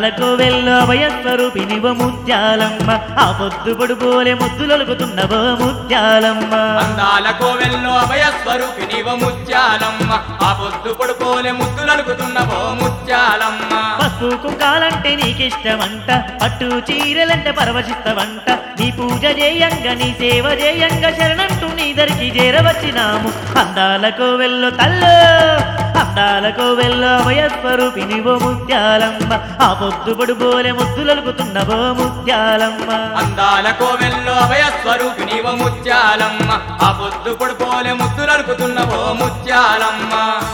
అందాలకు వెళ్ళ వయస్వరూపినివ ముత్యాలమ్మ ఆ పొద్దు పొడుపోలే ముద్దులొలుకుతున్నవో ముత్యాలమ్మ అందాల కోవెల్లో అభయస్వరూపినివ ముత్యాలమ్మ ఆ పొద్దు పొడుకోలే ముద్దులనుకుతున్నవో ముత్యాలమ్మ పసుపు కుంకాలంటే నీకిష్టమంట పట్టు చీరలంటే పరవశిస్తవంట నీ పూజ చేయంగా నీ సేవ చేయంగా శరణంటూ నీ దరికి చేరవచ్చినాము అందాలకు వెళ్ళు తల్లు అందాలకు వెళ్ళు వయస్వరూపినివో ముత్యాలమ్మ ఆ పొద్దు పొడుపోలే ముద్దులొలుకుతున్నవో ముత్యాలమ్మ అందాల కోవెల్లో అభయస్వరూపినివ ముత్యాలమ్మ ఆ పొద్దు పొడుకోలే ముద్దులనుకుతున్నవో ముత్యాలమ్మ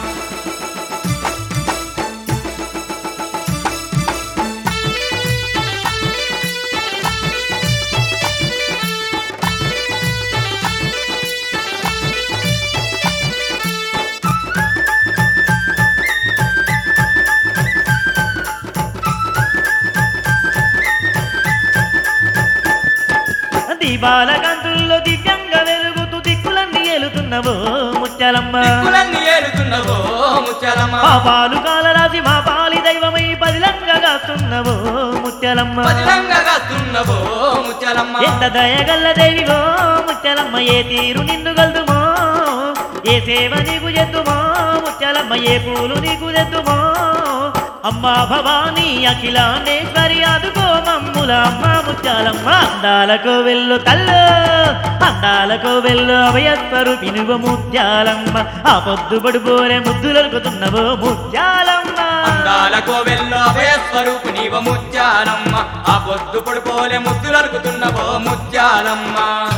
దీపాల కాంతుల్లో దివ్యంగా వెలుగుతూ దిక్కులన్నీ ఏలుతున్నవో ముత్యాలమ్మ దిక్కులన్నీ ఏలుతున్నవో ముత్యాలమ్మ పాపాలు కాలరాసి మా పాలి దైవమై పదిలంగా కాస్తున్నవో ముత్యాలమ్మ పదిలంగా కాస్తున్నవో ముత్యాలమ్మ ఎంత దయగల్ల దేవివో ముత్యాలమ్మ ఏ తీరు నిన్ను గల్దుమో ఏ సేవ నీకు చేద్దుమో ముత్యాలమ్మ ఏ పూలు నీకు తెద్దుమో అమ్మా భవానీ అఖిలాండేశ్వరి అదుకో మమ్ముల అమ్మ ముత్యాలమ్మ అందాలకు వెళ్ళు తల్లు అందాలకు వెళ్ళు అభయస్వరు పినువ ముత్యాలమ్మ ఆ పొద్దు పడిపోరే ముద్దులనుకుతున్నవో ముత్యాలమ్మ అందాల కోవెల్లో అభయస్వరూపినివ ముత్యాలమ్మ ఆ పొద్దు పొడుకోలే ముద్దులనుకుతున్నవో ముత్యాలమ్మ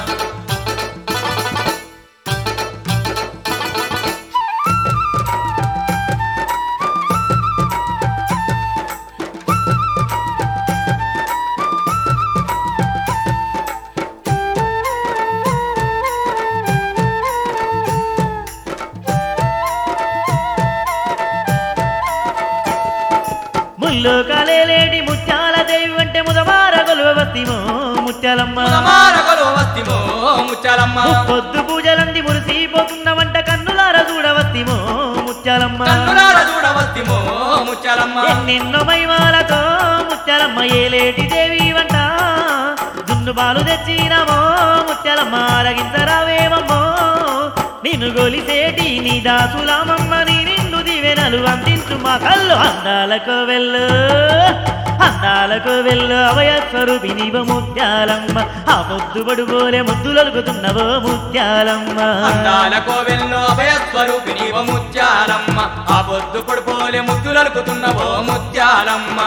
ముల్లో కలేలేడి ముత్యాల దేవి అంటే ముదవార గొలువవస్తిమో ముత్యాలమ్మ మారగలో వస్తిమో ముత్యాలమ్మ పొద్దు పూజలంది మురిసిపోతున్న వంట కన్నులార చూడవస్తిమో ముత్యాలమ్మ కన్నులార చూడవస్తిమో ముత్యాలమ్మ ఎన్నెన్నో మైమాలతో ముత్యాలమ్మ ఏలేటి దేవి వంట దున్ను పాలు తెచ్చినామో ముత్యాలమ్మ అరగించరావేమమ్మో నిన్ను గొలిసేటి నీ దాసులామమ్మ నీ నిండు దివెనలు అందించు మా కళ్ళు అందాలకు వెళ్ళు అందాలకు వెళ్ళు అవయస్వరూపినివ ముత్యాలమ్మ ఆ పొద్దు పడుకోలే ముద్దులొలుకుతున్నవో ముత్యాలమ్మ అందాల కోవెల్లో అభయస్వరూపినివ ముత్యాలమ్మ ఆ పొద్దు పొడుకోలే ముద్దులనుకుతున్నవో ముత్యాలమ్మ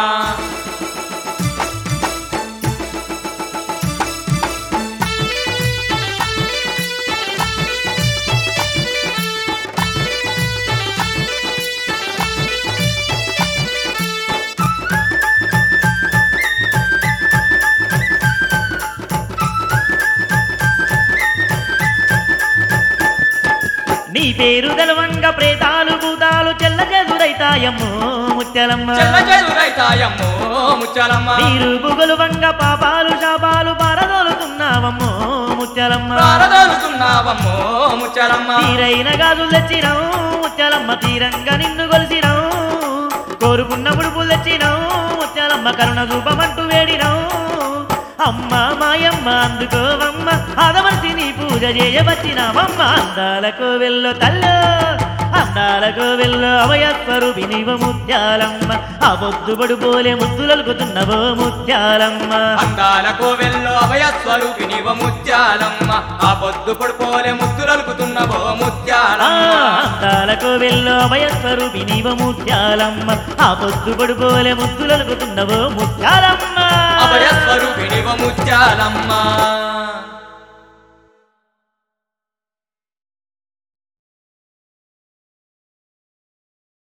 నీ పేరు తెలవంగ ప్రేతాలు భూతాలు చెల్ల చెదురైతాయమ్మో ముత్యాలమ్మ చెల్ల చెదురైతాయమ్మో ముత్యాలమ్మ మీరు బుగలు వంగ పాపాలు శాపాలు పారదోలుతున్నావమ్మో ముత్యాలమ్మ పారదోలుతున్నావమ్మో ముత్యాలమ్మ తీరైన గాజులు తెచ్చినావు ముత్యాలమ్మ తీరంగా నిన్ను కొలిసినావు కోరుకున్న ముడుపులు తెచ్చినావు ముత్యాలమ్మ కరుణ రూపమంటూ వేడినావు అమ్మ మాయమ్మ అందుకోవమ్మ ఆదమర్చి నీ పూజ చేయవచ్చినావమ్మ అందాలకు వెళ్ళు తల్లు అందాలకు వెళ్ళు అవయస్వరు వినివ ముత్యాలమ్మ ఆ పొద్దు పడుపోలే ముద్దులలుకుతున్నవో ముత్యాలమ్మ అందాల కోవెల్లో అభయస్వరూపినివ ముత్యాలమ్మ ఆ పొద్దు పొడుకోలే ముద్దులనుకుతున్నవో ఆ ముత్యాలమ్మ అందాలకు వెళ్ళు అవయస్వరు వినివ ముత్యాలమ్మ ఆ పొద్దు పడుపోలే ముద్దులలుకుతున్నవో ముత్యాలమ్మ అభయస్వరూపినివ ముత్యాలమ్మ